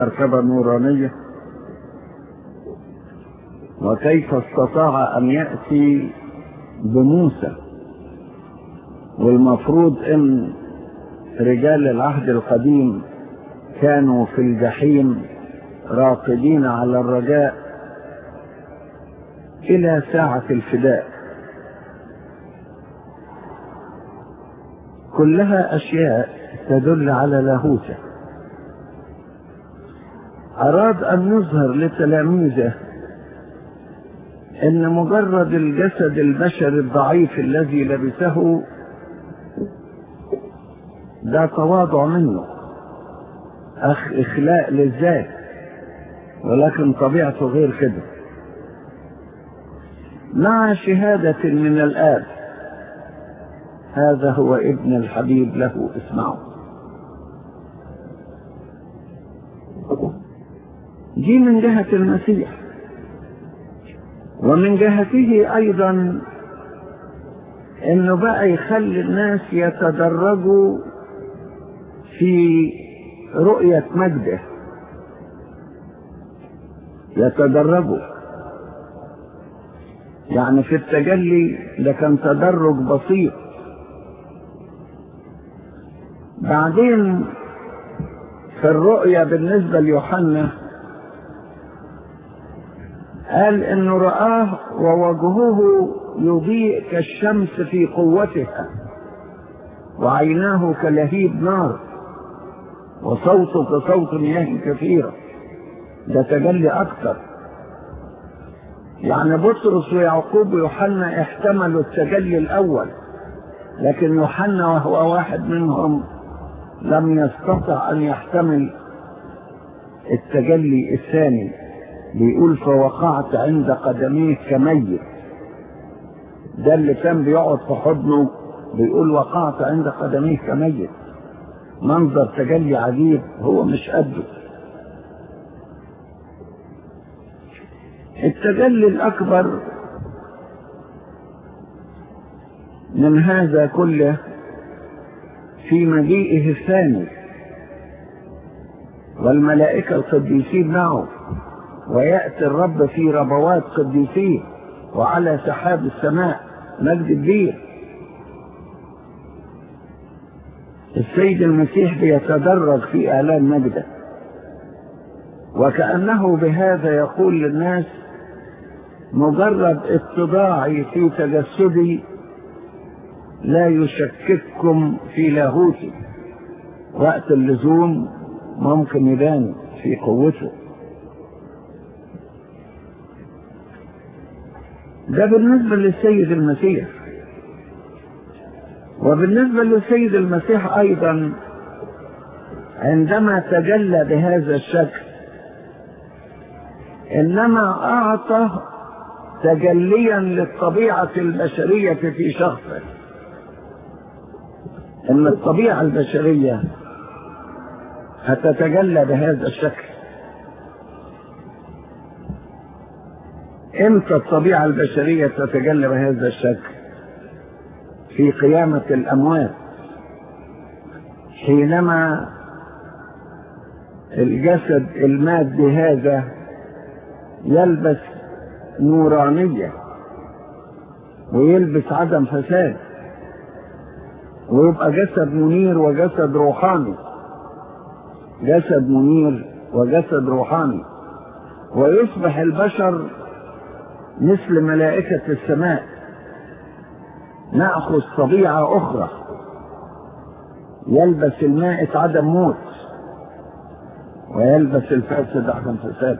مركبة نورانية وكيف استطاع أن يأتي بموسى والمفروض أن رجال العهد القديم كانوا في الجحيم راقدين على الرجاء إلى ساعة الفداء كلها أشياء تدل على لاهوته أراد أن يظهر لتلاميذه أن مجرد الجسد البشري الضعيف الذي لبسه ده تواضع منه أخ إخلاء للذات ولكن طبيعته غير كده مع شهادة من الآب هذا هو ابن الحبيب له اسمعوا دي من جهة المسيح ومن جهته أيضا إنه بقى يخلي الناس يتدرجوا في رؤية مجده يتدرجوا يعني في التجلي ده كان تدرج بسيط بعدين في الرؤية بالنسبة ليوحنا قال انه رآه ووجهه يضيء كالشمس في قوتها وعيناه كلهيب نار وصوته كصوت مياه كثيرة ده تجلي أكثر يعني بطرس ويعقوب ويوحنا احتملوا التجلي الأول لكن يوحنا وهو واحد منهم لم يستطع أن يحتمل التجلي الثاني بيقول فوقعت عند قدميه كميت ده اللي كان بيقعد في حضنه بيقول وقعت عند قدميه كميت منظر تجلي عجيب هو مش قده التجلي الأكبر من هذا كله في مجيئه الثاني والملائكة القديسين معه ويأتي الرب في ربوات قديسين وعلى سحاب السماء مجد كبير السيد المسيح بيتدرج في اعلان مجده وكانه بهذا يقول للناس مجرد اتضاعي في تجسدي لا يشكككم في لاهوتي وقت اللزوم ممكن يبان في قوته ده بالنسبه للسيد المسيح وبالنسبة للسيد المسيح أيضا عندما تجلى بهذا الشكل إنما أعطى تجليا للطبيعة البشرية في شخصه إن الطبيعة البشرية هتتجلى بهذا الشكل امتى الطبيعة البشرية تتجلى بهذا الشكل في قيامة الأموات حينما الجسد المادي هذا يلبس نورانية ويلبس عدم فساد ويبقى جسد منير وجسد روحاني جسد منير وجسد روحاني ويصبح البشر مثل ملائكة السماء نأخذ طبيعة أخرى يلبس المائت عدم موت ويلبس الفاسد عدم فساد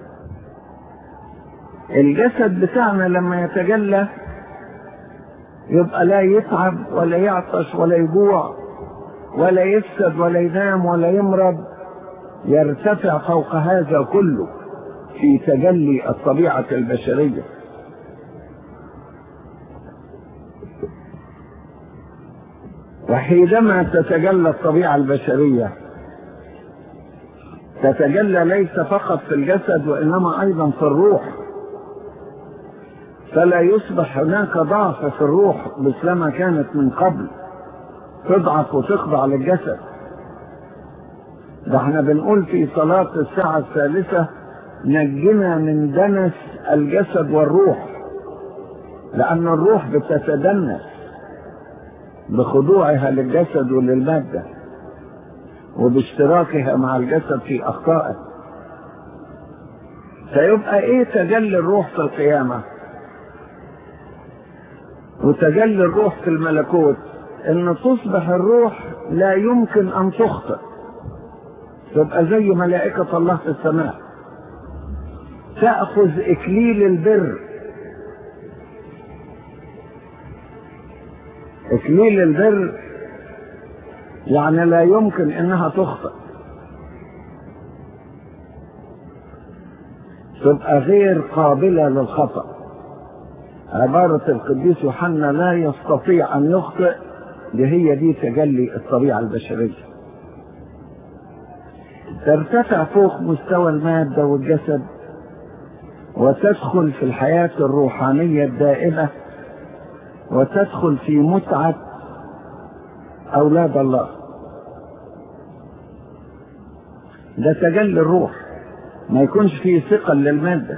الجسد بتاعنا لما يتجلى يبقى لا يتعب ولا يعطش ولا يجوع ولا يفسد ولا ينام ولا يمرض يرتفع فوق هذا كله في تجلي الطبيعة البشرية وحينما تتجلى الطبيعة البشرية تتجلى ليس فقط في الجسد وإنما أيضا في الروح فلا يصبح هناك ضعف في الروح مثلما كانت من قبل تضعف وتخضع للجسد ده احنا بنقول في صلاة الساعة الثالثة نجنا من دنس الجسد والروح لأن الروح بتتدنس بخضوعها للجسد وللمادة وباشتراكها مع الجسد في أخطائه فيبقى ايه تجلي الروح في القيامة وتجلي الروح في الملكوت ان تصبح الروح لا يمكن ان تخطئ تبقى زي ملائكة الله في السماء تأخذ إكليل البر إكليل البر يعني لا يمكن إنها تخطئ تبقى غير قابلة للخطأ عبارة القديس يوحنا لا يستطيع أن يخطئ دي هي دي تجلي الطبيعة البشرية ترتفع فوق مستوى المادة والجسد وتدخل في الحياة الروحانية الدائمة وتدخل في متعة أولاد الله ده تجلي الروح ما يكونش فيه ثقل للمادة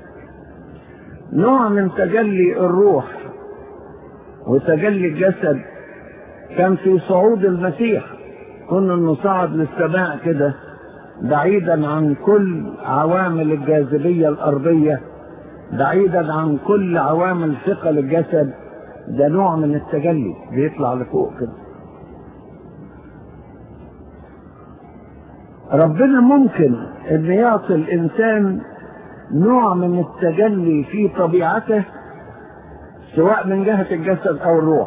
نوع من تجلي الروح وتجلي الجسد كان في صعود المسيح كنا انه صعد للسماء كده بعيدا عن كل عوامل الجاذبية الأرضية بعيدا عن كل عوامل ثقل الجسد ده نوع من التجلي بيطلع لفوق كده ربنا ممكن ان يعطي الانسان نوع من التجلي في طبيعته سواء من جهة الجسد او الروح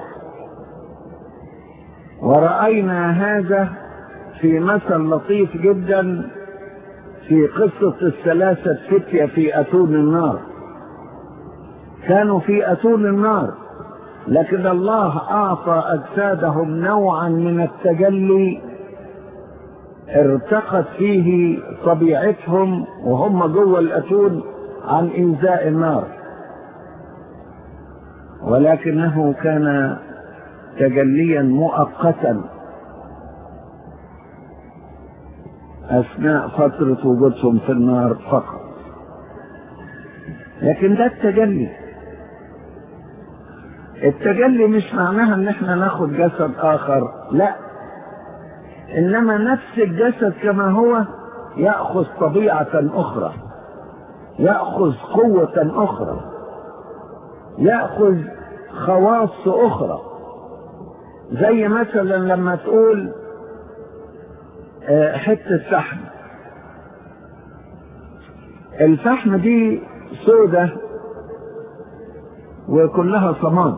ورأينا هذا في مثل لطيف جدا في قصة الثلاثة فتية في أتون النار كانوا في أتون النار لكن الله أعطى أجسادهم نوعا من التجلي ارتقت فيه طبيعتهم وهم جوه الأتون عن إنزاء النار ولكنه كان تجليا مؤقتا أثناء فترة وجودهم في النار فقط لكن ده التجلي التجلي مش معناها ان احنا ناخد جسد اخر لا انما نفس الجسد كما هو ياخذ طبيعه اخرى ياخذ قوه اخرى ياخذ خواص اخرى زي مثلا لما تقول حته فحم الفحم دي سودة وكلها صمام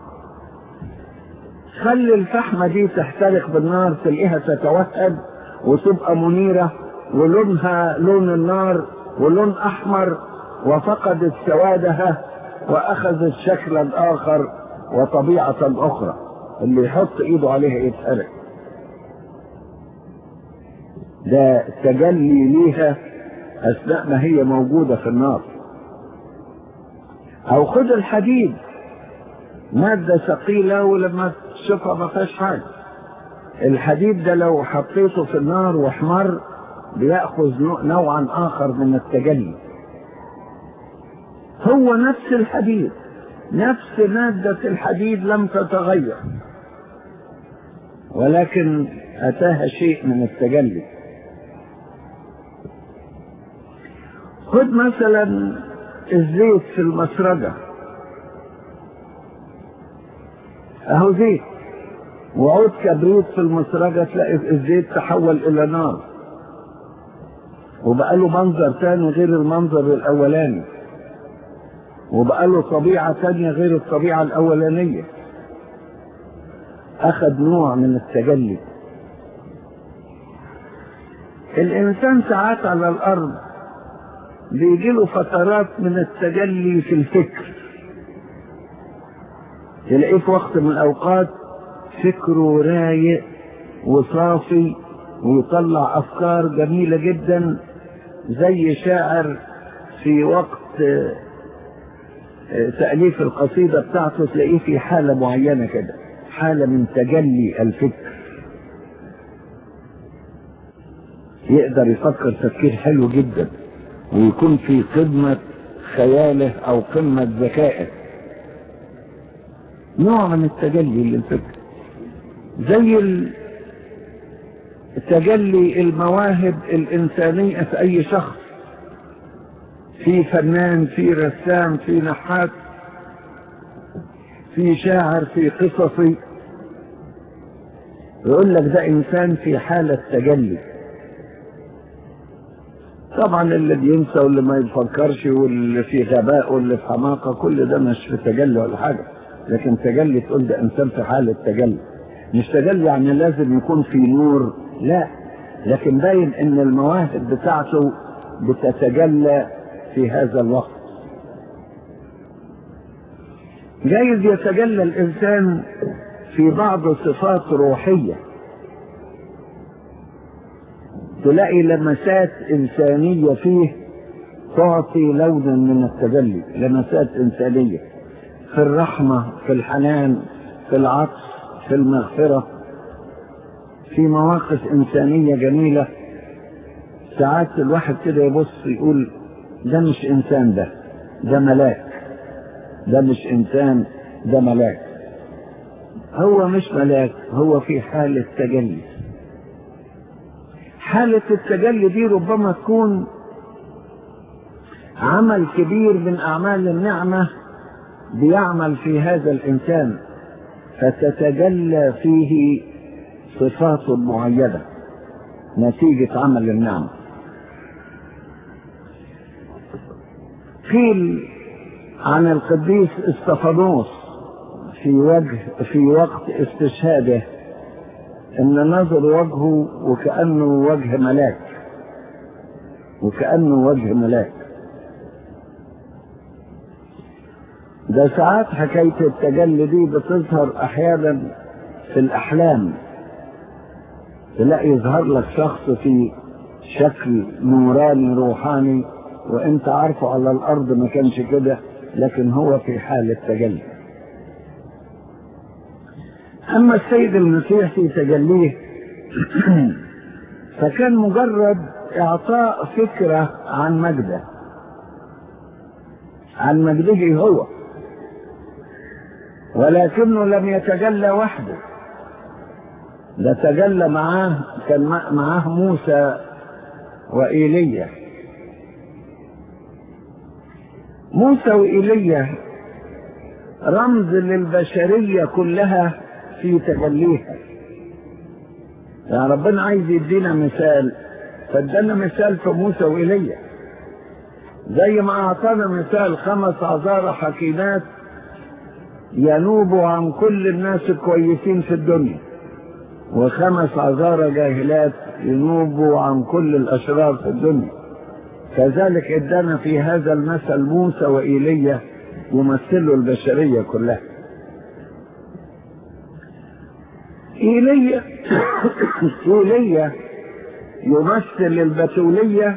خلي الفحمة دي تحترق بالنار تلاقيها تتوهج وتبقى منيرة ولونها لون النار ولون أحمر وفقدت سوادها وأخذت شكلا آخر وطبيعة أخرى اللي يحط إيده عليها يتحرق ده تجلي ليها أثناء ما هي موجودة في النار أو خد الحديد مادة ثقيلة ولما تشوفها ما فيهاش حاجة الحديد ده لو حطيته في النار واحمر بيأخذ نوعا آخر من التجلي هو نفس الحديد نفس مادة الحديد لم تتغير ولكن أتاها شيء من التجلي خد مثلا الزيت في المسرجة اهو زيت وعود كبريت في المسرجة تلاقي الزيت تحول الى نار وبقى له منظر تاني غير المنظر الاولاني وبقى له طبيعة تانية غير الطبيعة الاولانية اخذ نوع من التجلي الانسان ساعات على الارض بيجي له فترات من التجلي في الفكر تلاقيه في وقت من الاوقات فكره رايق وصافي ويطلع افكار جميله جدا زي شاعر في وقت تاليف القصيده بتاعته تلاقيه في حاله معينه كده حاله من تجلي الفكر يقدر يفكر تفكير حلو جدا ويكون في قمة خياله أو قمة ذكائه نوع من التجلي للفكر زي تجلي المواهب الإنسانية في أي شخص في فنان في رسام في نحات في شاعر في قصصي يقول لك ده إنسان في حالة تجلي طبعا اللي بينسى واللي ما يفكرش واللي في غباء واللي في حماقة كل ده مش في تجلي ولا حاجة لكن تجلي تقول ده إنسان في حالة تجلي مش تجلي يعني لازم يكون في نور لا لكن باين ان المواهب بتاعته بتتجلى في هذا الوقت جايز يتجلى الانسان في بعض صفات روحيه تلاقي لمسات انسانيه فيه تعطي لونا من التجلي لمسات انسانيه في الرحمه في الحنان في العطف في المغفره في مواقف إنسانية جميلة ساعات الواحد كده يبص يقول ده مش إنسان ده ده ملاك ده مش إنسان ده ملاك هو مش ملاك هو في حالة تجلي حالة التجلي دي ربما تكون عمل كبير من أعمال النعمة بيعمل في هذا الإنسان فتتجلى فيه صفات معينة نتيجة عمل النعمة قيل عن القديس استفانوس في وجه في وقت استشهاده ان نظر وجهه وكأنه وجه ملاك وكأنه وجه ملاك ده ساعات حكاية التجلي دي بتظهر أحيانا في الأحلام تلاقي يظهر لك شخص في شكل نوراني روحاني وانت عارفه على الارض ما كانش كده لكن هو في حالة تجلي اما السيد المسيح في تجليه فكان مجرد اعطاء فكرة عن مجده عن مجده هو ولكنه لم يتجلى وحده ده تجلى معاه كان معاه موسى وإيليا موسى وإيليا رمز للبشرية كلها في تجليها يعني ربنا عايز يدينا مثال فادانا مثال في موسى وإيليا زي ما أعطانا مثال خمس عذارى حكيمات ينوبوا عن كل الناس الكويسين في الدنيا وخمس عذارى جاهلات ينوبوا عن كل الأشرار في الدنيا كذلك ادانا في هذا المثل موسى وإيليا يمثلوا البشرية كلها إيليا إيليا يمثل البتولية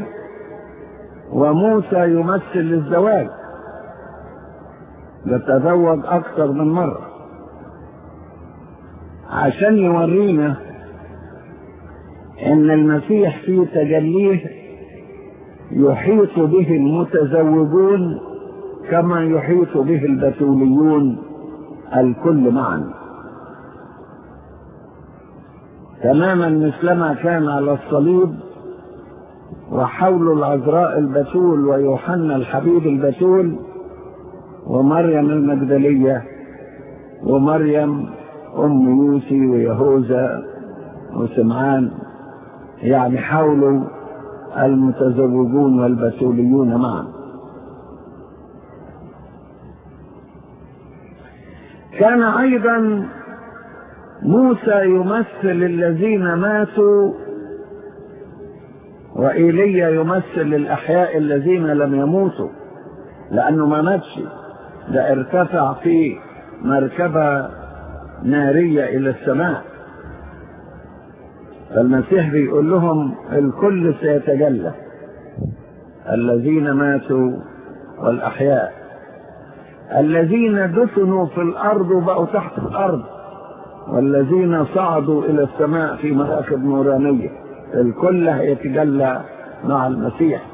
وموسى يمثل الزواج يتزوج أكثر من مرة عشان يورينا ان المسيح في تجليه يحيط به المتزوجون كما يحيط به البتوليون الكل معا تماما مثلما كان على الصليب وحول العذراء البتول ويوحنا الحبيب البتول ومريم المجدلية ومريم أم يوسي ويهوذا وسمعان يعني حولوا المتزوجون والبتوليون معا كان أيضا موسى يمثل الذين ماتوا وإيليا يمثل الأحياء الذين لم يموتوا لأنه ما ماتش ده ارتفع في مركبة نارية إلى السماء فالمسيح بيقول لهم الكل سيتجلى الذين ماتوا والأحياء الذين دفنوا في الأرض وبقوا تحت الأرض والذين صعدوا إلى السماء في مراكب نورانية الكل هيتجلى مع المسيح